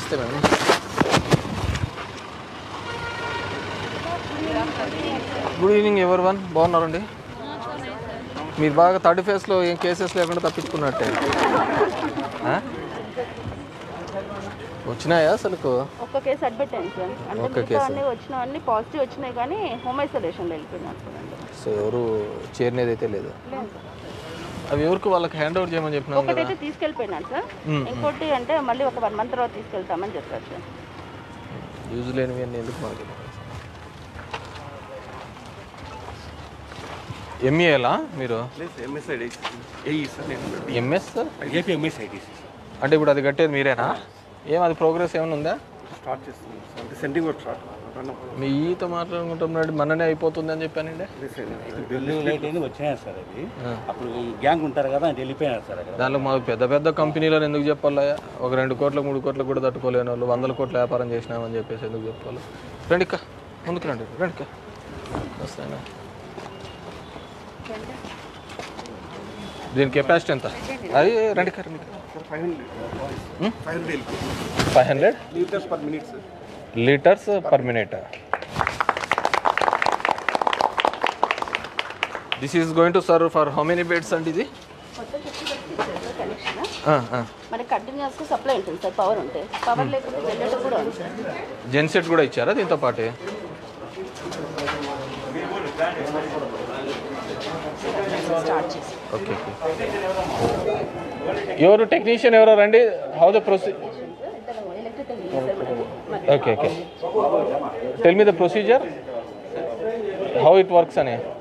నమస్తే madam good evening everyone బాగున్నారండి మీరు బాగా థర్డ్ ఫేజ్లో ఏం కేసెస్ లేకుండా తప్పించుకున్నట్టే ఆ? వచ్చినాయా అసలుకు ఒక్క కేసు అడ్మిట్ అయింది సార్ అంటే ఒక్క మిగతా కేసు. అన్ని వచ్చినవన్నీ పాజిటివ్ వచ్చినాయి కానీ హోమ్ ఐసోలేషన్లో వెళ్ళిపోయినారు అనుకోండి సో ఎవరు చేరినది అయితే లేదు అవి ఎవరికి వాళ్ళకి హ్యాండ్ ఓవర్ చేయమని చెప్పినాం కదా ఒకటైతే తీసుకెళ్ళిపోయినాడు సార్ మ్మ్. ఇంకోటి అంటే మళ్ళీ ఒక వన్ మంత్ తర్వాత తీసుకెళ్తామని చెప్పారు సార్ యూజ్ లేనివి అన్నీ ఎందుకు మాకు ఎంఈఏలా మీరు ఎంఎస్ ఏపీ ఎంఎస్ఐటీసీ అంటే ఇప్పుడు అది కట్టేది మీరేనా ఏం అది ప్రోగ్రెస్ ఏమైనా ఉందా స్టార్ట్ చేస్తున్నాం సార్ అంటే సెండింగ్ వర్క్ స్టార్ట్ మీ ఈత మాట్లాడుకుంటున్నాడు మననే అయిపోతుంది అని చెప్పానండి బిల్లు లేట్ అయింది వచ్చినాయి సార్ అది అప్పుడు ఈ గ్యాంగ్ ఉంటారు కదా అంటే వెళ్ళిపోయినారు సార్ అక్కడ దానిలో మాకు పెద్ద పెద్ద కంపెనీలను ఎందుకు చెప్పాలా ఒక రెండు కోట్ల మూడు కోట్ల కూడా తట్టుకోలేని వాళ్ళు వందల కోట్ల వ్యాపారం చేసినామని చెప్పేసి ఎందుకు చెప్పాలి రండి ఇక్క ముందుకు రండి రండి ఇక్క వస్తాను దీని కెపాసిటీ ఎంత అది రండి ఇక్క, రండి ఇక్క. Five hundred five hundred five hundred litres per minute sir litres per minute this is going to serve for how many beds అండి ఇది మొత్తం ఫిఫ్టీ పర్సెంట్ కనెక్షన్ ఆ, ఆ. మనకి కంటిన్యూస్గా సప్లై ఉంటుంది సార్ పవర్ ఉంటే పవర్ లేకపోతే జనరేటర్ కూడా ఉంది సార్ జెన్సెట్ కూడా ఇచ్చారా దీంతో పాటే స్టార్ట్ చేసి ఓకే ఓకే ఎవరు టెక్నీషియన్ ఎవరో రండి హౌ ద ప్రొసీ okay okay tell me the procedure how it works అని